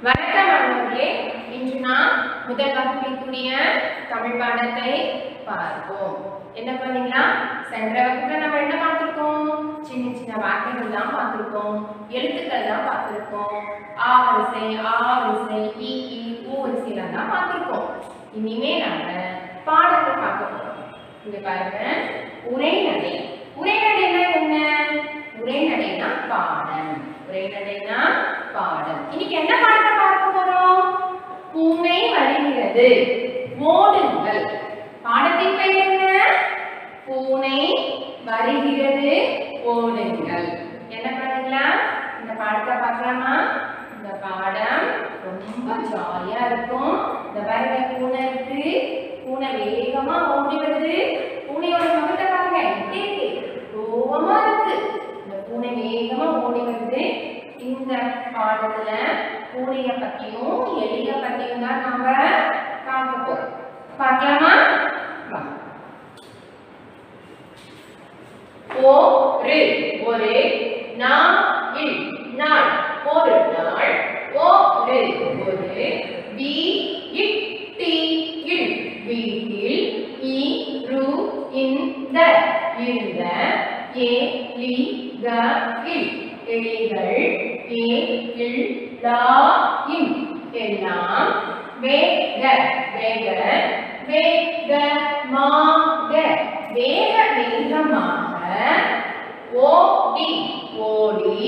வணக்கம் மாணவர்களே இன்று நாம் முதல் வகுப்பிற்குரிய தமிழ் பாடத்தை பார்ப்போம் என்ன பண்ணீங்களா சென்ற வகுப்புல நம்ம என்ன பார்த்திருக்கோம் சின்ன சின்ன வார்த்தைகள் தான் பார்த்திருக்கோம் எழுத்துக்கள் தான் பார்த்திருக்கோம் ஆ வரிசை ஆ வரிசை இ இ ஊ வரிசையில தான் பார்த்திருக்கோம் இனிமே நாம பாடங்கள் பார்க்க போறோம் இங்க பாருங்க உரைநடை உரைநடைனா என்ன உரைநடைனா பாடம் உரைநடைனா பாடம் இன்னைக்கு என்ன பாடத்தை பார்க்க போறோம் பூனை வருகிறது ஓடுங்கள் பாடத்தின் பெயர் என்ன பூனை வருகிறது ஓடுங்கள் என்ன பண்ணுங்களா இந்த பாடத்தை பார்க்கலாமா இந்த பாடம் ரொம்ப ஜாலியா இருக்கும் இந்த பாருங்க பூனை இருக்கு பூனை வேகமா ஓடி வருது பூனையோட முகத்தை பாருங்க எப்படி இருக்கு கோவமா இருக்கு இந்த பூனை வேகமா ஓடி வருது இந்த பாடத்துல பூனைய பத்தியும் எலிய பத்தியும் தான் நாம பார்க்க போறோம் பார்க்கலாமா வா. ஒரு ஒரு நாள் நாள் ஒரு நாள் ஒரு ஒரு வி இட்டி இல் வீட்டில் இ ரு இந்த இருந்த ஏ லி க இல் எலிகள் ஏ இல் லா இம் எல்லாம் வேக வேக வேகமாக வேக வேகமாக ஓடி ஓடி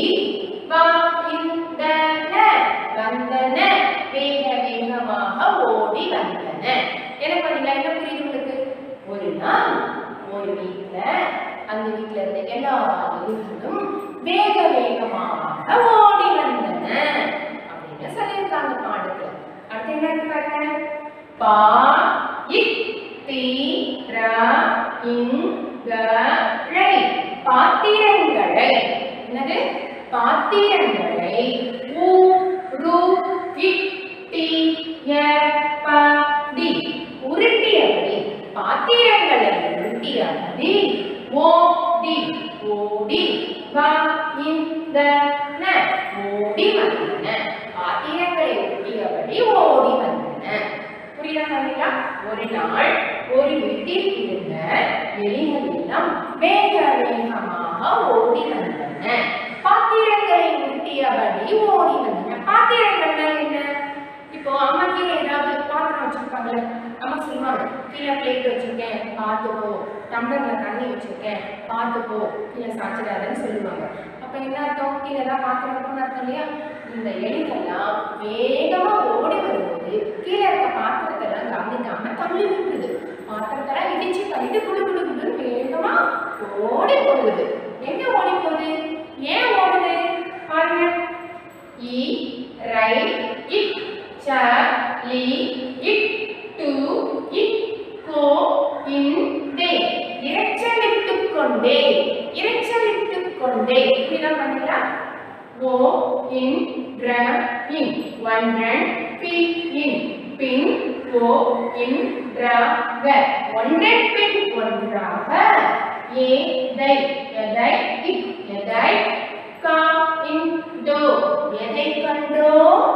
வந்தன வந்தன வேக வேகமாக ஓடி வந்தன எனக்கு பண்ணீங்களா என்ன புரியுது உங்களுக்கு ஒரு நாள் ஒரு வீட்ல அந்த வீட்ல இருந்த எல்லா எலிகளும் வேக வேகமாக ஓடி வந்தன அப்படின்னு சொல்லியிருக்காங்க பாடத்துல அடுத்து என்ன இருக்கு பாருங்க பா இக் தி ர இங் க ழை பாத்திரங்களை என்னது பாத்திரங்களை ஊ ரு இக் டி ய ப டி உருட்டியபடி பாத்திரங்களை உருட்டியபடி ஓடி ஓடி வா இந்த ந ஓடி வந்தன பாத்திரங்களை உருட்டியபடி ஓடி வந்தன புரியுதா பாத்தீங்களா ஒரு நாள் ஒரு வீட்டில் இருந்த எலிகள் எல்லாம் வேக வேகமாக ஓடி வந்தன பாத்திரங்களை உருட்டியபடி ஓடி வந்தன பாத்திரங்கள்னா என்ன இப்போ அம்மா கீழே ஏதாவது பாத்திரம் வச்சிருப்பாங்கல்ல அம்மா சொல்லுவாங்க கீழே பிளேட் வச்சிருக்கேன் பார்த்து போ டம்ளர்ல தண்ணி வச்சிருக்கேன் பார்த்து போ கீழே சாச்சிடாதன்னு சொல்லுவாங்க அப்ப என்ன அர்த்தம் கீழே ஏதாவது பாத்திரம் இருக்கும்னு அர்த்தம் இல்லையா இந்த எலிகள்லாம் வேகமா ஓடி வரும்போது கீழே இருக்க பாத்திரத்தை எல்லாம் கவனிக்காம தள்ளி விட்டுருது பாத்திரத்தெல்லாம் இடிச்சு தள்ளிட்டு குடு குடு குடுன்னு வேகமா ஓடி போகுது எங்க ஓடி போகுது ஏன் ஓடுது பாருங்க இ ரை இக் ச லி இக் டு இக் கோ இன் தே இரைச்சலிட்டுக் கொண்டே இரைச்சலிட்டுக் கொண்டே இப்படிதான் பண்ணீங்களா ஓ இன் ர இன் ஒன்றன் பி இன் பின் ஓ இன் ர க ஒன்றன் பின் ஒன்றாக ஏ தை எதை இக் எதை கா இன் டோ எதை கண்டோ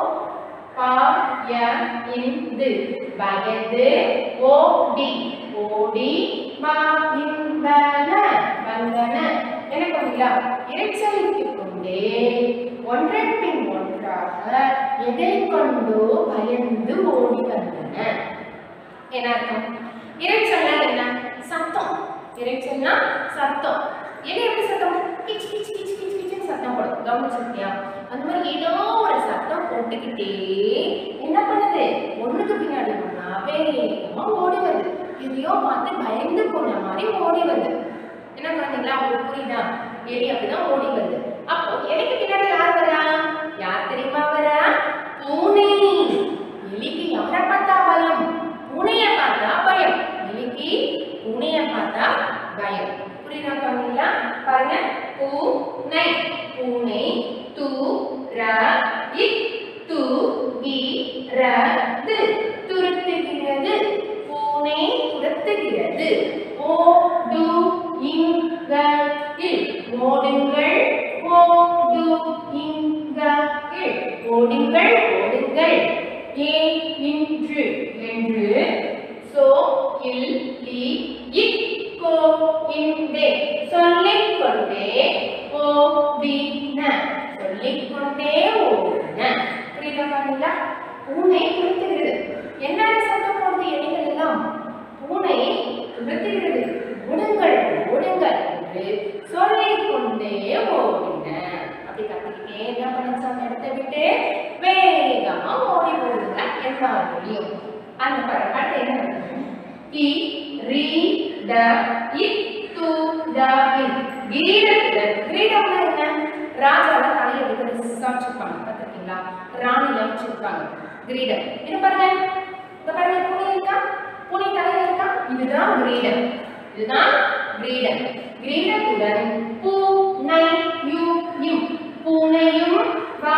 பா ய இந்து பயந்து ஓடி ஓடி வா இந்தன வந்தன என்ன பண்ணீங்களா இறைச்சலித்துக் கொண்டே ஒன்றன் பின் ஒன்றாக எதை கொண்டோ பயந்து ஓடி வந்தன என்ன அர்த்தம் இறைச்சல்னா என்ன சத்தம் இறைச்சல்னா சத்தம் எது எப்படி சத்தம் கிச் கிச் கிச் கிச் கிச்னு சத்தம் போடும் கவனிச்சிருக்கியா அந்த மாதிரி ஏதோ ஒரு சத்தம் போட்டுக்கிட்டே என்ன பண்ணுது ஒண்ணுக்கு பின்னாடி ஒண்ணா வேகமா ஓடி வருது எதையோ பார்த்து பயந்து போன மாதிரி ஓடி வருது என்ன குழந்தைங்களா உங்களுக்கு புரியுதா எலி அப்படிதான் ஓடி வருது அப்போ எலிக்கு பின்னாடி யார் வரா யார் தெரியுமா வரா பூனை எலிக்கு யாரை பார்த்தா பயம் பூனைய பார்த்தா பயம் எலிக்கு பூனைய பார்த்தா பயம் புரியுதா குழந்தைங்களா பாருங்க பூனை பூனை து ர இக் து இ ர து துரத்துகிறது பூனை துரத்துகிறது ஓ டு இங்க இல் ஓடுங்கள் ஓ டு இங்க இல் ஓடுங்கள் ஓடுங்கள் ஓடுங்கள் ஏ இன்று என்று சோ இல் லி இக் கோ இந்தே சொல்லிக் கொண்டே ஓடின சொல்லிக் கொண்டே ஓடின புரியுதா பாருங்களா பூனை துரத்துகிறது என்னென்ன சத்தம் போடுது எலிகள் எல்லாம் பூனை துரத்துகிறது ஓடுங்கள் ஓடுங்கள் என்று சொல்லிக் கொண்டே ஓடின அப்படி கத்திக்கிட்டே என்ன பண்ணுச்சு அந்த இடத்த விட்டு வேகமா ஓடி போகுதுங்க எல்லாருடையும் அந்த பாருங்க அடுத்து என்ன பண்ணுது இ ரி ட இ து ட இன் கிரீடத்துடன் கிரீடம்னா என்ன ராஜாவோட தலையில இப்படி பெருசா வச்சிருப்பாங்க பார்த்திருக்கீங்களா ராணில வச்சிருப்பாங்க கிரீடம் இது பாருங்க இந்த பாருங்க பூனை இருக்கா பூனை தலையில இருக்கா இதுதான் கிரீடம் இதுதான் கிரீடம் கிரீடத்துடன் பூ நை யு இம் பூனையும் வா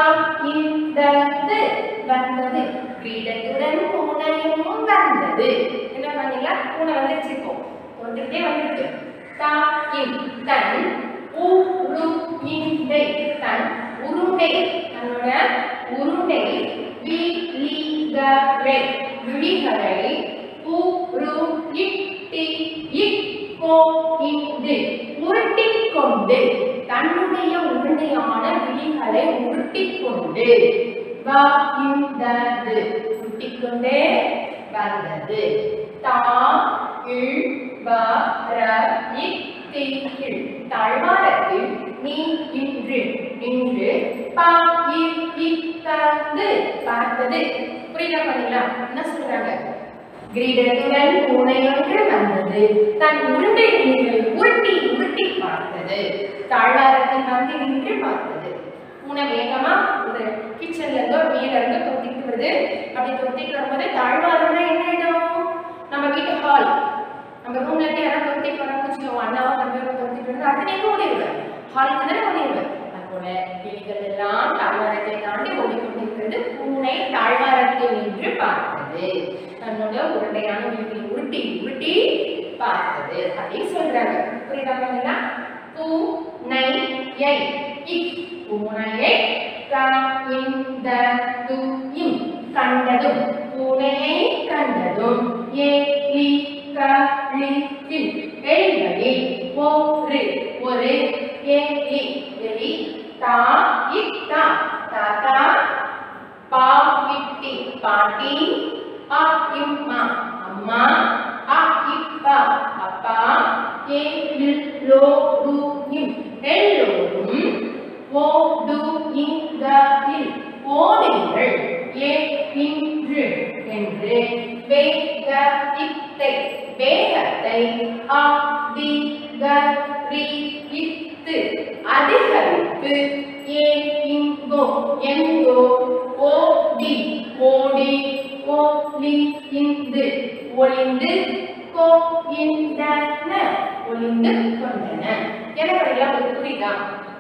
இந்தது வந்தது கிரீடத்துடன் பூனையும் வந்தது என்ன பண்ணீங்களா பூனை வந்துருச்சு இப்போ வந்துட்டே வந்துருக்கு தா இன் தன் உ ரு இண்டை தன் உருண்டை தன்னோட உருண்டை வி லி க ரை விழிகளை உ ரு இட்டி இக் கோ இண்டு உருட்டிக் கொண்டு தன்னுடைய உருண்டையான விழிகளை உருட்டிக் கொண்டு வா இந்தது உருட்டிக் கொண்டே வந்தது தா இல் வ ர இக் தி இல் தாழ்வாரத்தில் நீ இன்று நின்று பா இ இத்தது பார்த்தது புரியுதா பண்ணீங்களா என்ன சொல்றாங்க கிரீடத்துடன் பூனை ஒன்று வந்தது தன் உருண்டை நீர்களை உருட்டி உருட்டி பார்த்தது தாழ்வாரத்தில் வந்து நின்று பார்த்தது பூனை வேகமா ஒரு கிச்சன்ல இருந்தோ மேல இருந்து தொத்திட்டு வருது அப்படி தொத்திட்டு வரும்போது தாழ்வாரம்னா என்ன இடம் நம்ம வீட்டு ஹால் நம்ம ரூம்ல இருந்து யாராவது தொத்திட்டு வராங்க வச்சுக்கோங்க அண்ணாவோ தம்பியோ தொத்திட்டு வந்து அடுத்த நேரம் ஓடிடுவேன் ஹாலுக்கு தானே ஓடிடுவேன் அதுபோல எலிகள் எல்லாம் தாழ்வாரத்தை தாண்டி ஓடிக்கொண்டிருக்கிறது பூனை தாழ்வாரத்தில் நின்று பார்த்தது தன்னோட உருண்டையான விழிகளை உருட்டி உருட்டி பார்த்தது அப்படின்னு சொல்றாங்க புரியுதா பாருங்களா பூ நை யை இக் பூனையை கா இந்த து இம் கண்டதும் பூனையை கண்டதும் ஏ லி க லி இல் எலிகளில் ஒரு ஒரு ஏலி எலி தா இத்தா தாத்தா பா இட்டி பாட்டி அ இம்மா அம்மா அ இப்பா அப்பா ஏ இல் லோ டு இம் எல்லோரும் ஓ டு இங்க இல் ஓடுங்கள் ஏ இன்று என்று வேக இத்தை வேகத்தை அ தி க ரி இத்து அதிகரித்து ஏ இங்கோ எங்கோ ஓடி ஓடி ஓலி இந்து ஒளிந்து கோ இந்தன ஒளிந்து கொண்டன எனக்கு எல்லாம் உங்களுக்கு புரியுதா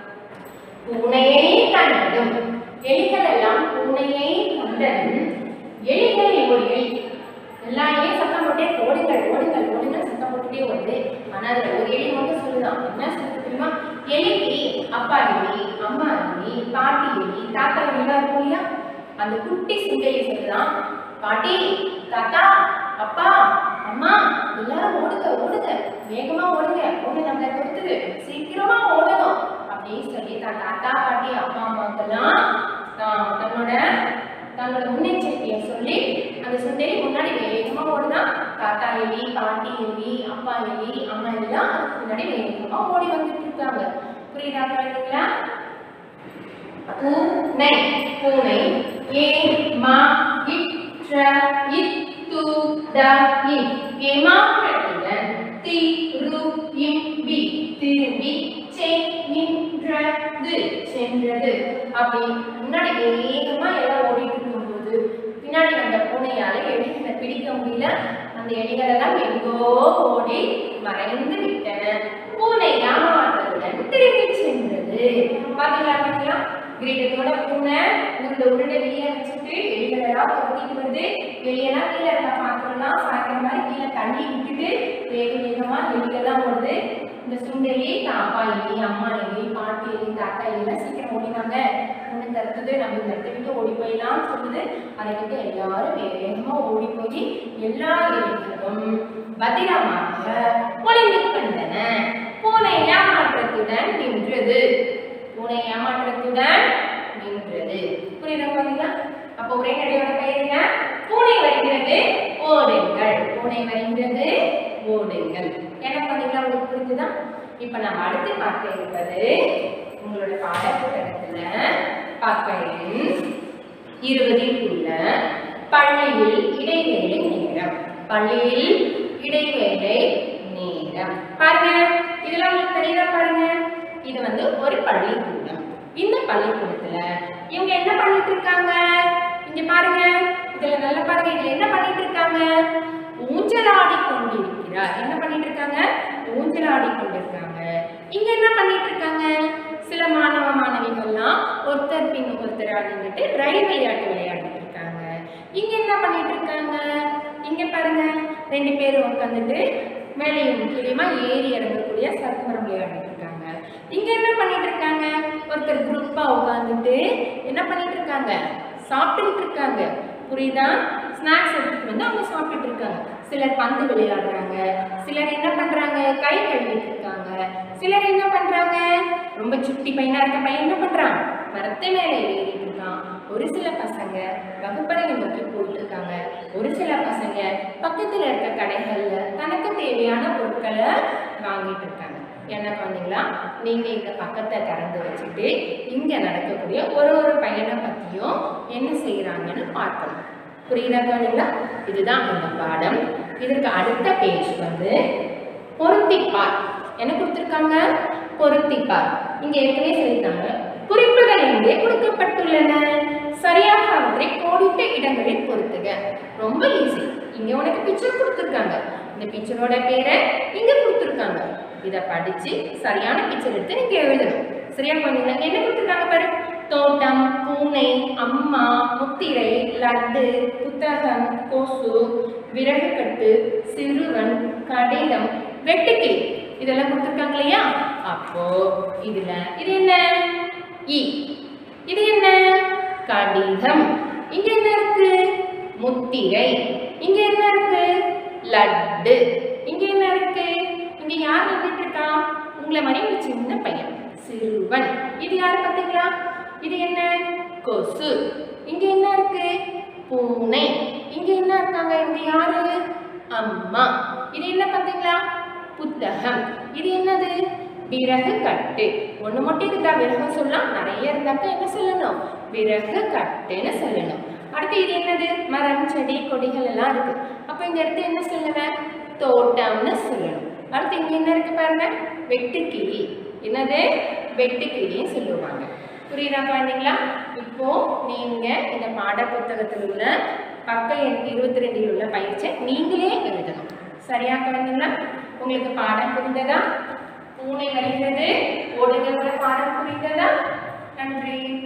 பூனையை கண்டதும் எலிகள் எல்லாம் பூனையை கண்டதும் எலிகள் ஒரு எலி எல்லாம் ஏன் சத்தம் போட்டே ஓடுங்கள் ஓடுங்கள் ஓடுங்கள் சத்தம் போட்டுட்டே ஓடுது ஆனா அதுல ஒரு எலி மட்டும் சொல்லுதான் என்ன சொல்லுது தெரியுமா எலிக்கு அப்பா எலி அம்மா எலி பாட்டி எலி தாத்தா எலிலாம் இருக்கும் இல்லையா அந்த குட்டி சுண்டலி சொல்லுதான் பாட்டி தாத்தா அப்பா அம்மா எல்லாரும் ஓடுங்க ஓடுங்க வேகமா ஓடுங்க ஓடு நம்மளை தொடுத்துது சீக்கிரமா ஓடணும் அப்படின்னு சொல்லி தான் தாத்தா பாட்டி அப்பா அம்மாக்கெல்லாம் தான் தன்னோட தன்னோட முன்னெச்சரிக்கையை சொல்லி அந்த சுண்டலி முன்னாடி வேகமா ஓடுதான் தாத்தா எலி பாட்டி எலி அப்பா எலி அம்மா எல்லாம் அதுக்கு முன்னாடி வேகமா ஓடி வந்துட்டு இருக்காங்க புரியுதா குழந்தைங்களா பூனை பூனை ஏ மா இற்ற இத்து த இன் ஏமாற்றத்துடன் தி ரு இம் பி திரும்பி செ நின்றது சென்றது அப்படி முன்னாடி வேகமா எல்லாம் ஓடிட்டு இருக்கும்போது பின்னாடி வந்த பூனையால எலிகளை பிடிக்க முடியல அந்த எலிகள் எல்லாம் எங்கோ ஓடி மறைந்து விட்டன பூனை ஏமாற்றத்துடன் திரும்பி சென்றது பாத்தீங்களா பாத்தீங்களா கிரீடத்தோட பூனை உருண்டை உருண்டை வெளியே வச்சுட்டு எலிகளெல்லாம் துரத்திட்டு வருது வெளியெல்லாம் கீழே இருக்க பாத்திரம்லாம் சாய்க்கிற மாதிரி கீழே தண்ணி விட்டுட்டு வேக வேகமா எலிகள்லாம் ஓடுது இந்த சுண்டலி தான் அப்பா எலி அம்மா எலி பாட்டி எலி தாத்தா எலிலாம் சீக்கிரம் ஓடினாங்க ஒன்று தடுத்தது நம்ம இந்த இடத்த விட்டு ஓடி போயிடலாம்னு சொல்லுது அதை விட்டு எல்லாரும் வேகமா ஓடி போய் எல்லா எலிகளும் பத்திரமாக ஒளிந்து கொண்டன பூனை ஏமாற்றத்துடன் நின்றது பூனை ஏமாற்றத்துடன் நின்றது புரியுதா பாத்தீங்களா அப்போ உரைநடையோட பெயர் என்ன பூனை வருகிறது ஓடுங்கள் பூனை வருகிறது ஓடுங்கள் என்ன பண்ணீங்களா உங்களுக்கு புரிஞ்சுதா இப்ப நம்ம அடுத்து பார்க்க இருப்பது உங்களோட பாடப்புத்தகத்துல பக்கம் இருபதில் உள்ள பள்ளியில் இடைவேளை நேரம் பள்ளியில் இடைவேளை நேரம் பாருங்க இதுல உங்களுக்கு தெரியுதா பாருங்க இது வந்து ஒரு பள்ளிக்கூடம் இந்த பள்ளிக்கூடத்துல இவங்க என்ன பண்ணிட்டு இருக்காங்க இங்க பாருங்க இதுல நல்லா பாருங்க இதுல என்ன பண்ணிட்டு இருக்காங்க ஊஞ்சலாடி கொண்டிருக்கிறார் என்ன பண்ணிட்டு இருக்காங்க ஊஞ்சலாடி கொண்டிருக்காங்க இங்க என்ன பண்ணிட்டு இருக்காங்க சில மாணவ மாணவிகள்லாம் ஒருத்தர் பின் ஒருத்தர் நின்றுட்டு ரயில் விளையாட்டு விளையாடிட்டு இருக்காங்க இங்க என்ன பண்ணிட்டு இருக்காங்க இங்க பாருங்க ரெண்டு பேரும் உட்காந்துட்டு மேலையும் கீழேயுமா ஏறி இறங்கக்கூடிய சர்க்கமரம் விளையாடிட்டு இருக்காங்க இங்க என்ன பண்ணிட்டு இருக்காங்க ஒருத்தர் குரூப்பா உட்காந்துட்டு என்ன பண்ணிட்டு இருக்காங்க சாப்பிட்டுட்டு இருக்காங்க புரியுதா ஸ்நாக்ஸ் எடுத்துட்டு வந்து அவங்க சாப்பிட்டுட்டு இருக்காங்க சிலர் பந்து விளையாடுறாங்க சிலர் என்ன பண்றாங்க கை கழுவிட்டு இருக்காங்க சிலர் என்ன பண்றாங்க ரொம்ப சுட்டி பையனா இருக்க பையன் என்ன பண்றான் மரத்து மேலே ஏறிட்டு இருக்கான் ஒரு சில பசங்க வகுப்பறையை நோக்கி போயிட்டு இருக்காங்க ஒரு சில பசங்க பக்கத்துல இருக்க கடைகள்ல தனக்கு தேவையான பொருட்களை வாங்கிட்டு இருக்காங்க என்ன குழந்தைங்களா நீங்க இந்த பக்கத்தை திறந்து வச்சுட்டு இங்க நடக்கக்கூடிய ஒரு ஒரு பையனை பத்தியும் என்ன செய்யறாங்கன்னு பார்க்கணும் புரியுதா குழந்தைங்களா இதுதான் இந்த பாடம் இதற்கு அடுத்த பேஜ் வந்து பொருத்திப்பார் என்ன கொடுத்துருக்காங்க பொருத்திப்பார் இங்க ஏற்கனவே சொல்லிட்டாங்க குறிப்புகள் இங்கே கொடுக்கப்பட்டுள்ளன சரியாக அவற்றை கோடிட்ட இடங்களில் பொருத்துக ரொம்ப ஈஸி இங்க உனக்கு பிக்சர் கொடுத்துருக்காங்க இந்த பிக்சரோட பேரை இங்க கொடுத்துருக்காங்க இதை படிச்சு சரியான பிக்சர் எடுத்து நீங்க எழுதணும் சரியா குழந்தைங்களா இங்க என்ன கொடுத்துருக்காங்க பாரு தோட்டம் பூனை அம்மா முத்திரை லட்டு புத்தகம் கொசு விறகுக்கட்டு சிறுவன் கடிதம் வெட்டுக்கிளி இதெல்லாம் கொடுத்துருக்காங்க இல்லையா அப்போ இதுல இது என்ன இ இது என்ன கடிதம் இங்க என்ன இருக்கு முத்திரை இங்க என்ன இருக்கு லட்டு இங்க என்ன இருக்கு இங்க யார் நின்றுட்டு இருக்கா உங்களை மாதிரி ஒரு சின்ன பையன் சிறுவன் இது யார் பார்த்தீங்களா இது என்ன கொசு இங்க என்ன இருக்கு பூனை இங்க என்ன இருக்காங்க இங்க யாரு அம்மா இது என்ன பார்த்தீங்களா புத்தகம் இது என்னது விறகு கட்டு ஒண்ணு மட்டும் இருந்தா விறகு சொல்லலாம் நிறைய இருந்தாக்க என்ன சொல்லணும் விறகு கட்டுன்னு சொல்லணும் அடுத்து இது என்னது மரம் செடி கொடிகள் எல்லாம் இருக்கு அப்ப இந்த இடத்துல என்ன சொல்லுவேன் தோட்டம்னு சொல்லணும் அடுத்து இங்க என்ன இருக்கு பாருங்க வெட்டுக்கிளி என்னது வெட்டுக்கிளின்னு சொல்லுவாங்க புரியுதா குழந்தைங்களா இப்போ நீங்க இந்த பாட புத்தகத்தில் உள்ள பக்க எண் இருபத்தி ரெண்டில் உள்ள பயிற்சியை நீங்களே எழுதணும் சரியா குழந்தைங்களா உங்களுக்கு பாடம் புரிந்ததா பூனை வருகிறது ஓடுகிற பாடம் புரிந்ததா நன்றி